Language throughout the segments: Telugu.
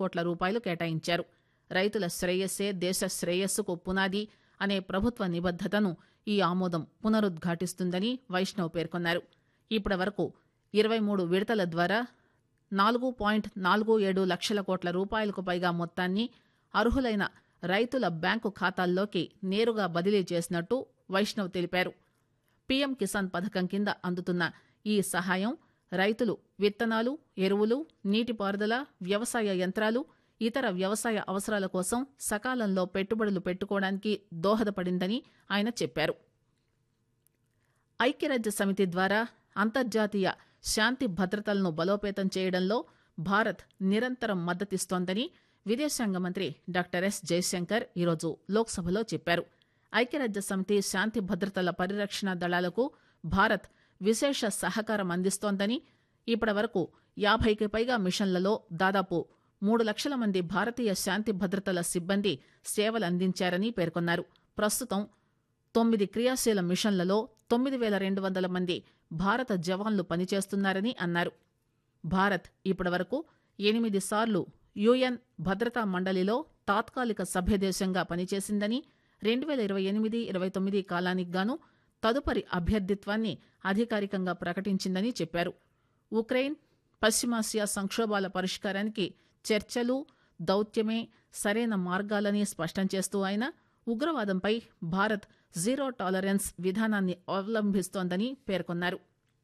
కోట్ల రూపాయలు కేటాయించారు రైతుల శ్రేయస్సే దేశ శ్రేయస్సుకు పునాది అనే ప్రభుత్వ నిబద్దతను ఈ ఆమోదం పునరుద్ఘాటిస్తుందని వైష్ణవ్ పేర్కొన్నారు ఇప్పటి వరకు ఇరవై మూడు విడతల ద్వారా నాలుగు పాయింట్ నాలుగు ఏడు లక్షల కోట్ల రూపాయలకు పైగా మొత్తాన్ని అర్హులైన రైతుల బ్యాంకు ఖాతాల్లోకి నేరుగా బదిలీ చేసినట్టు వైష్ణవ్ తెలిపారు పీఎం కిసాన్ పథకం కింద అందుతున్న ఈ సహాయం రైతులు విత్తనాలు ఎరువులు నీటిపారుదల వ్యవసాయ యంత్రాలు ఇతర వ్యవసాయ అవసరాల కోసం సకాలంలో పెట్టుబడులు పెట్టుకోవడానికి దోహదపడిందని ఆయన చెప్పారు ఐక్యరాజ్య సమితి ద్వారా అంతర్జాతీయ శాంతి భద్రతలను బలోపేతం చేయడంలో భారత్ నిరంతరం మద్దతిస్తోందని విదేశాంగ మంత్రి డాక్టర్ ఎస్ జయశంకర్ ఈరోజు లోక్సభలో చెప్పారు ఐక్యరాజ్య సమితి శాంతి భద్రతల పరిరక్షణ దళాలకు భారత్ విశేష సహకారం అందిస్తోందని ఇప్పటి వరకు యాభైకి పైగా మిషన్లలో దాదాపు మూడు లక్షల మంది భారతీయ శాంతి భద్రతల సిబ్బంది సేవలందించారని పేర్కొన్నారు ప్రస్తుతం తొమ్మిది క్రియాశీల మిషన్లలో తొమ్మిది వేల రెండు వందల మంది భారత జవాన్లు పనిచేస్తున్నారని అన్నారు భారత్ ఇప్పటివరకు ఎనిమిది సార్లు యుఎన్ భద్రతా మండలిలో తాత్కాలిక సభ్యదేశంగా పనిచేసిందని రెండు వేల ఇరవై ఎనిమిది ఇరవై తొమ్మిది కాలానికి గాను తదుపరి అభ్యర్థిత్వాన్ని అధికారికంగా ప్రకటించిందని చెప్పారు ఉక్రెయిన్ పశ్చిమాసియా సంక్షోభాల పరిష్కారానికి చర్చలు దౌత్యమే సరైన మార్గాలని స్పష్టం చేస్తూ ఆయన ఉగ్రవాదంపై భారత్ జీరో టాలరెన్స్ విధానాన్ని అవలంబిస్తోందని పేర్కొన్నారు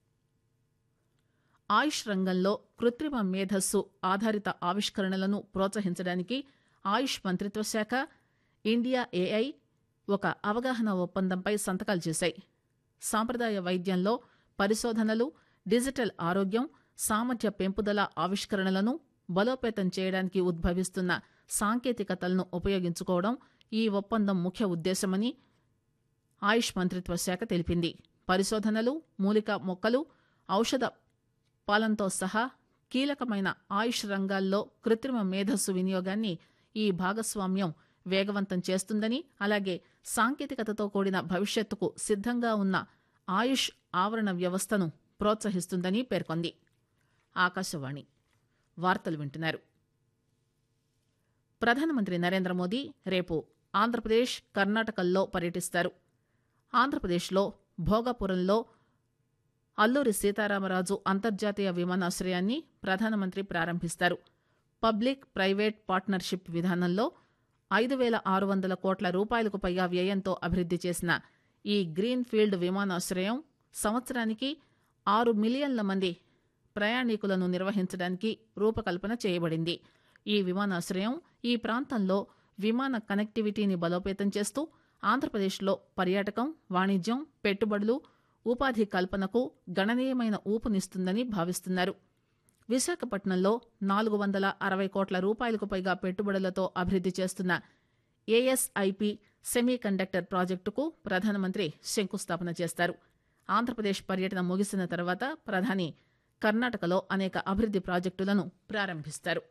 ఆయుష్ రంగంలో కృత్రిమ మేధస్సు ఆధారిత ఆవిష్కరణలను ప్రోత్సహించడానికి ఆయుష్ మంత్రిత్వ శాఖ ఇండియా ఏఐ ఒక అవగాహన ఒప్పందంపై సంతకాలు చేశాయి సాంప్రదాయ వైద్యంలో పరిశోధనలు డిజిటల్ ఆరోగ్యం సామర్థ్య పెంపుదల ఆవిష్కరణలను బలోపేతం చేయడానికి ఉద్భవిస్తున్న సాంకేతికతలను ఉపయోగించుకోవడం ఈ ఒప్పందం ముఖ్య ఉద్దేశమని ఆయుష్ మంత్రిత్వ శాఖ తెలిపింది పరిశోధనలు మూలిక మొక్కలు ఔషధ పాలనతో సహా కీలకమైన ఆయుష్ రంగాల్లో కృత్రిమ మేధస్సు వినియోగాన్ని ఈ భాగస్వామ్యం వేగవంతం చేస్తుందని అలాగే సాంకేతికతతో కూడిన భవిష్యత్తుకు సిద్ధంగా ఉన్న ఆయుష్ ఆవరణ వ్యవస్థను ప్రోత్సహిస్తుందని పేర్కొంది ఆకాశవాణి వార్తలు వింటున్నారు ప్రధానమంత్రి నరేంద్ర మోదీ రేపు ఆంధ్రప్రదేశ్ కర్ణాటకల్లో పర్యటిస్తారు ఆంధ్రప్రదేశ్లో భోగాపురంలో అల్లూరి సీతారామరాజు అంతర్జాతీయ విమానాశ్రయాన్ని ప్రధానమంత్రి ప్రారంభిస్తారు పబ్లిక్ ప్రైవేట్ పార్ట్నర్షిప్ విధానంలో ఐదు వేల ఆరు వందల కోట్ల రూపాయలకు పైగా వ్యయంతో అభివృద్ది చేసిన ఈ గ్రీన్ ఫీల్డ్ విమానాశ్రయం సంవత్సరానికి ఆరు మిలియన్ల మంది ప్రయాణికులను నిర్వహించడానికి రూపకల్పన చేయబడింది ఈ విమానాశ్రయం ఈ ప్రాంతంలో విమాన కనెక్టివిటీని బలోపేతం చేస్తూ ఆంధ్రప్రదేశ్లో పర్యాటకం వాణిజ్యం పెట్టుబడులు ఉపాధి కల్పనకు గణనీయమైన ఊపునిస్తుందని భావిస్తున్నారు విశాఖపట్నంలో నాలుగు వందల అరవై కోట్ల రూపాయలకు పైగా పెట్టుబడులతో అభివృద్ది చేస్తున్న ఏఎస్ఐపి సెమీ కండక్టర్ ప్రాజెక్టుకు ప్రధానమంత్రి శంకుస్థాపన చేస్తారు ఆంధ్రప్రదేశ్ పర్యటన ముగిసిన తర్వాత ప్రధాని కర్ణాటకలో అనేక అభివృద్ది ప్రాజెక్టులను ప్రారంభిస్తారు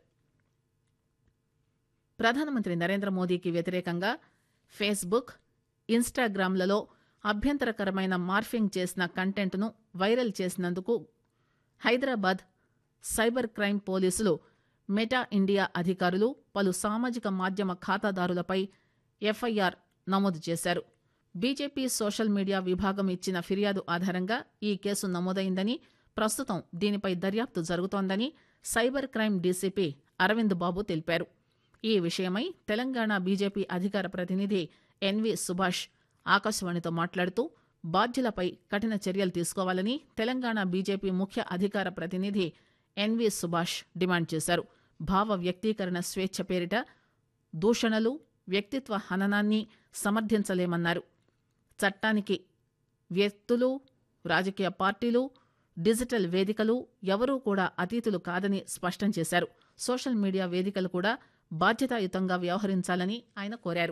ప్రధానమంత్రి నరేంద్ర మోదీకి వ్యతిరేకంగా ఫేస్బుక్ ఇన్స్టాగ్రామ్లలో అభ్యంతరకరమైన మార్ఫింగ్ చేసిన కంటెంట్ను వైరల్ చేసినందుకు హైదరాబాద్ సైబర్ క్రైమ్ పోలీసులు మెటా ఇండియా అధికారులు పలు సామాజిక మాధ్యమ ఖాతాదారులపై ఎఫ్ఐఆర్ నమోదు చేశారు బీజేపీ సోషల్ మీడియా విభాగం ఇచ్చిన ఫిర్యాదు ఆధారంగా ఈ కేసు నమోదైందని ప్రస్తుతం దీనిపై దర్యాప్తు జరుగుతోందని cyber crime DCP Aravind Babu తెలిపారు ఈ విషయమై తెలంగాణ బీజేపీ అధికార ప్రతినిధి ఎన్వి సుభాష్ ఆకాశవాణితో మాట్లాడుతూ బాధ్యులపై కఠిన చర్యలు తీసుకోవాలని తెలంగాణ బీజేపీ ముఖ్య అధికార ప్రతినిధి ఎన్వి సుభాష్ డిమాండ్ చేశారు భావ వ్యక్తీకరణ స్వేచ్ఛ పేరిట దూషణలు వ్యక్తిత్వ హననాన్ని సమర్థించలేమన్నారు చట్టానికి వ్యక్తులు రాజకీయ పార్టీలు డిజిటల్ వేదికలు ఎవరూ కూడా అతీతులు కాదని స్పష్టం చేశారు సోషల్ మీడియా వేదికలు కూడా బాధ్యతాయుతంగా వ్యవహరించాలని ఆయన కోరారు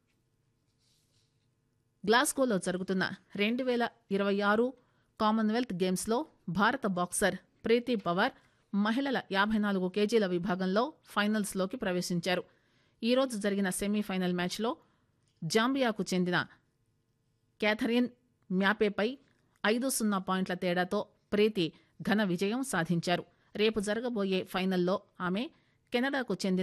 గ్లాస్గోలో జరుగుతున్న రెండు వేల ఇరవై ఆరు కామన్వెల్త్ గేమ్స్లో భారత బాక్సర్ ప్రీతి పవార్ మహిళల యాభై నాలుగు కేజీల విభాగంలో ఫైనల్స్లోకి ప్రవేశించారు ఈరోజు జరిగిన సెమీఫైనల్ మ్యాచ్లో జాంబియాకు చెందిన క్యాథరిన్ మ్యాపేపై ఐదు సున్నా పాయింట్ల తేడాతో ప్రీతి ఘన విజయం సాధించారు రేపు జరగబోయే ఫైనల్లో ఆమె కెనడాకు చెందిన